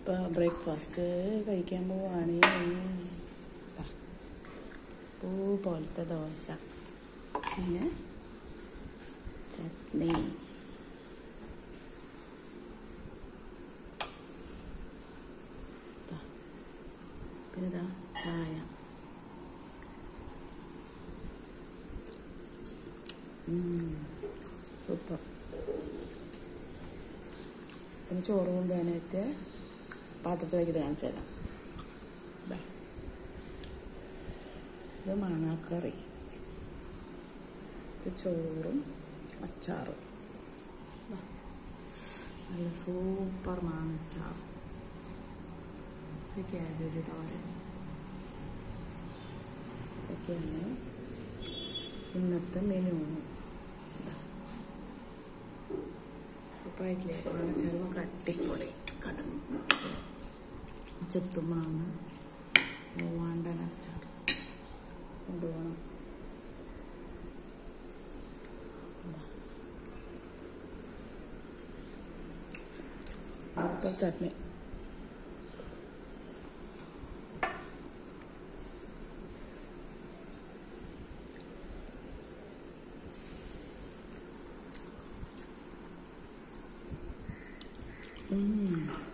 ഇപ്പം ബ്രേക്ക്ഫാസ്റ്റ് കഴിക്കാൻ പോവാണ് ദാ, പൂ പോലത്തെ ദോശ പിന്നെ ചട്നി ദാ, പിന്നെ ഇതാ ചായ സൂപ്പർ പിന്നെ ചോറ് കൊണ്ടുപോകാനായിട്ട് പാത്രത്തിലേക്ക് ഇത് കാണിച്ചു തരാം ദാ. ഇത് മാങ്ങാക്കറി ഇത് ചോറും അച്ചാറും ദാ. നല്ല സൂപ്പർ മാങ്ങച്ചാർ ഇത് ക്യാബേജ് തോരൻ ഇതൊക്കെയാണ് ഇന്നത്തെ മെനു ഇതാ. സൂപ്പറായിട്ടില്ലേ മാങ്ങച്ചാറും അടിപൊളി കടം ചെത്തുമാങ്ങ മൂവാണ്ടൻ അച്ചാർ കൊണ്ടുപോകണം ഇതാ. അടുത്ത ചട്നി ഉം